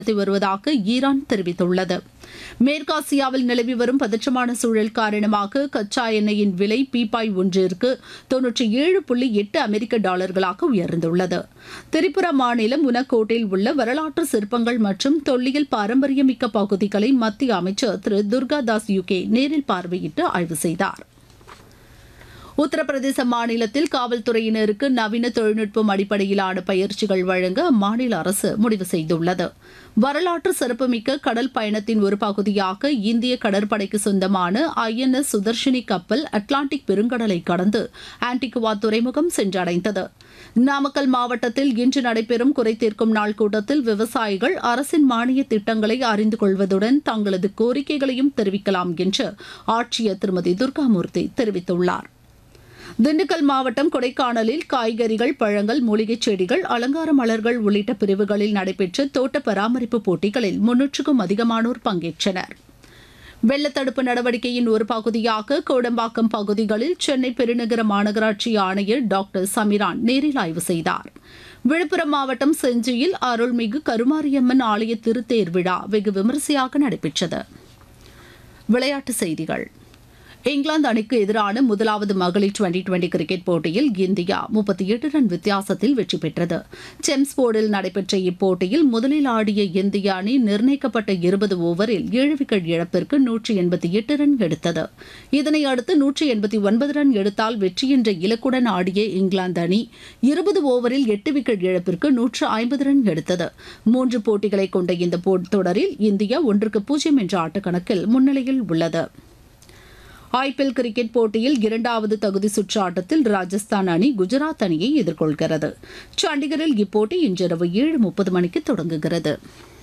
நடத்தி வருவதாக ஈரான் தெரிவித்துள்ளது மேற்காசியாவில் நிலவி வரும் பதற்றமான சூழல் காரணமாக கச்சா எண்ணெயின் விலை பீப்பாய் ஒன்றிற்கு தொன்னூற்றி ஏழு புள்ளி எட்டு அமெரிக்க டாலர்களாக உயர்ந்துள்ளது திரிபுரா மாநிலம் உனக்கோட்டில் உள்ள வரலாற்று சிற்பங்கள் மற்றும் தொல்லியல் பாரம்பரியமிக்க பகுதிகளை மத்திய அமைச்சர் திரு துர்காதாஸ் யுகே நேரில் பார்வையிட்டு ஆய்வு செய்தார் உத்தரப்பிரதேச மாநிலத்தில் காவல்துறையினருக்கு நவீன தொழில்நுட்பம் அடிப்படையிலான பயிற்சிகள் வழங்க அம்மாநில அரசு முடிவு செய்துள்ளது வரலாற்று சிறப்புமிக்க கடல் பயணத்தின் ஒரு பகுதியாக இந்திய கடற்படைக்கு சொந்தமான ஐஎன்எஸ் சுதர்ஷினி கப்பல் அட்லாண்டிக் பெருங்கடலை கடந்து ஆன்டிகுவா துறைமுகம் சென்றடைந்தது நாமக்கல் மாவட்டத்தில் இன்று நடைபெறும் குறைதீர்க்கும் நாள் கூட்டத்தில் விவசாயிகள் அரசின் மானிய திட்டங்களை அறிந்து கொள்வதுடன் தங்களது கோரிக்கைகளையும் தெரிவிக்கலாம் என்று ஆட்சியர் திருமதி துர்காமூர்த்தி தெரிவித்துள்ளார் திண்டுக்கல் மாவட்டம் கொடைக்கானலில் காய்கறிகள் பழங்கள் மூலிகைச் செடிகள் அலங்கார மலர்கள் உள்ளிட்ட பிரிவுகளில் நடைபெற்ற தோட்ட பராமரிப்பு போட்டிகளில் முன்னூற்றுக்கும் அதிகமானோர் பங்கேற்றனர் வெள்ளத்தடுப்பு நடவடிக்கையின் ஒரு பகுதியாக கோடம்பாக்கம் பகுதிகளில் சென்னை பெருநகர மாநகராட்சி ஆணையர் டாக்டர் சமிரான் நேரில் ஆய்வு செய்தார் விழுப்புரம் மாவட்டம் செஞ்சியில் அருள்மிகு கருமாரியம்மன் ஆலய திருத்தேர் விழா வெகு விமரிசையாக நடைபெற்றது விளையாட்டுச் செய்திகள் இங்கிலாந்து அணிக்கு எதிரான முதலாவது மகளிர் டுவெண்டி டுவெண்டி கிரிக்கெட் போட்டியில் இந்தியா முப்பத்தி எட்டு ரன் வித்தியாசத்தில் வெற்றி பெற்றது செம்ஸ்போர்டில் நடைபெற்ற இப்போட்டியில் முதலில் ஆடிய இந்திய அணி நிர்ணயிக்கப்பட்ட இருபது ஓவரில் ஏழு விக்கெட் இழப்பிற்கு நூற்றி எண்பத்தி எட்டு ரன் எடுத்தது இதனை அடுத்து நூற்றி எண்பத்தி ஒன்பது ரன் எடுத்தால் வெற்றி என்ற இலக்குடன் ஆடிய இங்கிலாந்து அணி இருபது ஓவரில் எட்டு விக்கெட் இழப்பிற்கு நூற்று ஐம்பது ரன் எடுத்தது மூன்று போட்டிகளை கொண்ட இந்த தொடரில் இந்தியா ஒன்றுக்கு பூஜ்ஜியம் என்ற ஆட்டக்கணக்கில் முன்னிலையில் உள்ளது ஐபிஎல் கிரிக்கெட் போட்டியில் இரண்டாவது தகுதி சுற்று ஆட்டத்தில் ராஜஸ்தான் அணி குஜராத் அணியை எதிர்கொள்கிறது சண்டிகரில் இப்போட்டி இன்றிரவு ஏழு முப்பது மணிக்கு தொடங்குகிறது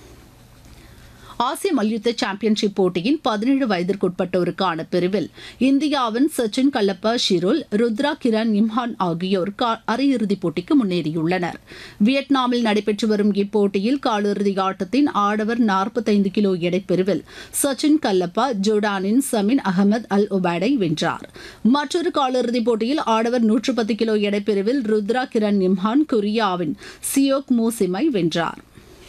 ஆசிய மல்யுத்த சாம்பியன்ஷிப் போட்டியின் பதினேழு வயதிற்குட்பட்டோருக்கான பிரிவில் இந்தியாவின் சச்சின் கல்லப்பா ஷிருல் ருத்ரா கிரண் இம்ஹான் ஆகியோர் அரையிறுதிப் போட்டிக்கு முன்னேறியுள்ளனர் வியட்நாமில் நடைபெற்று வரும் இப்போட்டியில் காலிறுதி ஆட்டத்தின் ஆடவர் நாற்பத்தைந்து கிலோ எடைப்பிரிவில் சச்சின் கல்லப்பா ஜோர்டானின் சமின் அகமது அல் உபேடை வென்றார் மற்றொரு காலிறுதிப் போட்டியில் ஆடவர் நூற்று பத்து கிலோ எடைப்பிரிவில் ருத்ரா கிரண் இம்ஹான் கொரியாவின் சியோக் மூசிமை வென்றார்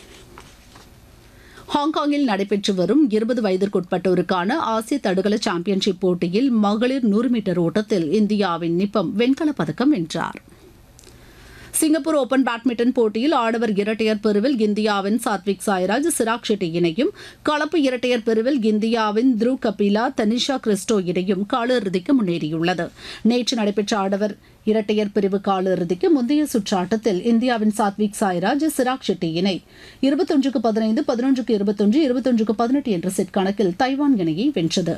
ஹாங்காங்கில் நடைபெற்று வரும் இருபது வயதிற்குட்பட்டோருக்கான ஆசிய தடகள சாம்பியன்ஷிப் போட்டியில் மகளிர் நூறு மீட்டர் ஓட்டத்தில் இந்தியாவின் நிப்பம் வெண்கலப் பதக்கம் வென்றார் சிங்கப்பூர் ஓபன் பேட்மிண்டன் போட்டியில் ஆடவர் இரட்டையர் பிரிவில் இந்தியாவின் சாத்விக் சாய்ராஜ் சிராக் ஷெட்டி இணையும் கலப்பு இரட்டையர் பிரிவில் இந்தியாவின் த்ருவ் கபிலா தனிஷா கிறிஸ்டோ இணையும் காலிறுதிக்கு முன்னேறியுள்ளது நேற்று நடைபெற்ற ஆடவர் இரட்டையர் பிரிவு காலிறுதிக்கு முந்தைய சுற்று ஆட்டத்தில் இந்தியாவின் சாத்விக் சாய்ராஜ் சிராக் ஷெட்டி இணை இருபத்தொன்றுக்கு பதினைந்து பதினொன்றுக்கு இருபத்தொன்று இருபத்தொன்றுக்கு பதினெட்டு என்ற செட் கணக்கில் தைவான் இணையை வென்றது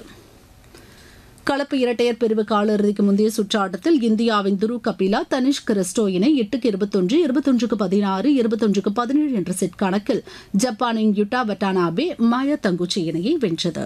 கலப்பு இரட்டையர் பிரிவு காலிறுதிக்கு முந்தைய சுற்று ஆட்டத்தில் இந்தியாவின் துரு கபிலா தனிஷ் கிறிஸ்டோ இணை எட்டுக்கு இருபத்தொன்று இருபத்தொன்றுக்கு பதினாறு இருபத்தொன்றுக்கு பதினேழு என்ற செட் கணக்கில் ஜப்பானின் யுட்டா வட்டானாபே மாயா தங்குச்சி இணையை வென்றது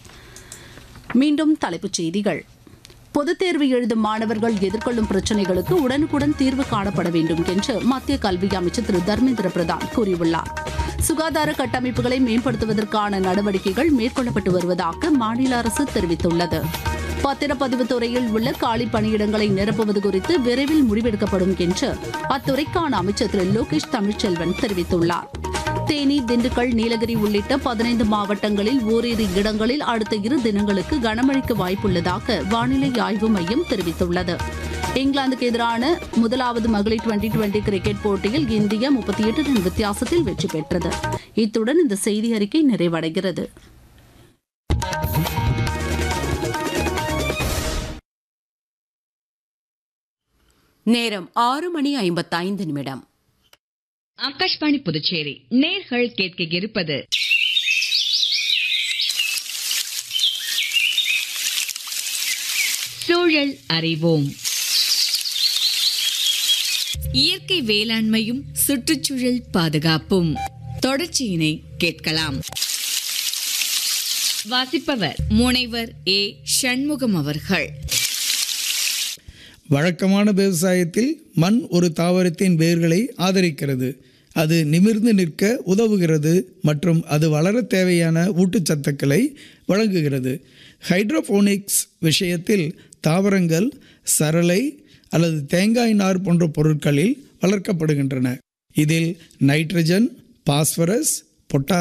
மீண்டும் தலைப்புச் செய்திகள் பொதுத் தேர்வு எழுதும் மாணவர்கள் எதிர்கொள்ளும் பிரச்சினைகளுக்கு உடனுக்குடன் தீர்வு காணப்பட வேண்டும் என்று மத்திய கல்வி அமைச்சர் திரு தர்மேந்திர பிரதான் கூறியுள்ளார் சுகாதார கட்டமைப்புகளை மேம்படுத்துவதற்கான நடவடிக்கைகள் மேற்கொள்ளப்பட்டு வருவதாக மாநில அரசு தெரிவித்துள்ளது பத்திரப்பதிவு துறையில் உள்ள காலி பணியிடங்களை நிரப்புவது குறித்து விரைவில் முடிவெடுக்கப்படும் என்று அத்துறைக்கான அமைச்சர் திரு லோகேஷ் தமிழ்ச்செல்வன் தெரிவித்துள்ளார் தேனி திண்டுக்கல் நீலகிரி உள்ளிட்ட பதினைந்து மாவட்டங்களில் ஓரிரு இடங்களில் அடுத்த இரு தினங்களுக்கு கனமழைக்கு வாய்ப்புள்ளதாக வானிலை ஆய்வு மையம் தெரிவித்துள்ளது இங்கிலாந்துக்கு எதிரான முதலாவது மகளிர் டுவெண்டி டுவெண்டி கிரிக்கெட் போட்டியில் இந்தியா முப்பத்தி எட்டு ரன் வித்தியாசத்தில் வெற்றி பெற்றது இத்துடன் இந்த செய்தி அறிக்கை நிறைவடைகிறது நேரம் ஆறு மணி ஐம்பத்தைந்து நிமிடம் ஆகாஷ்வாணி புதுச்சேரி நேர்கள் கேட்க இருப்பது சூழல் அறிவோம் இயற்கை வேளாண்மையும் சுற்றுச்சூழல் பாதுகாப்பும் தொடர்ச்சியினை கேட்கலாம் வாசிப்பவர் முனைவர் ஏ சண்முகம் அவர்கள் வழக்கமான விவசாயத்தில் மண் ஒரு தாவரத்தின் வேர்களை ஆதரிக்கிறது அது நிமிர்ந்து நிற்க உதவுகிறது மற்றும் அது வளர தேவையான ஊட்டச்சத்துக்களை வழங்குகிறது ஹைட்ரோபோனிக்ஸ் விஷயத்தில் தாவரங்கள் சரளை அல்லது தேங்காய் நார் போன்ற பொருட்களில் வளர்க்கப்படுகின்றன இதில் நைட்ரஜன் பாஸ்பரஸ் பொட்டா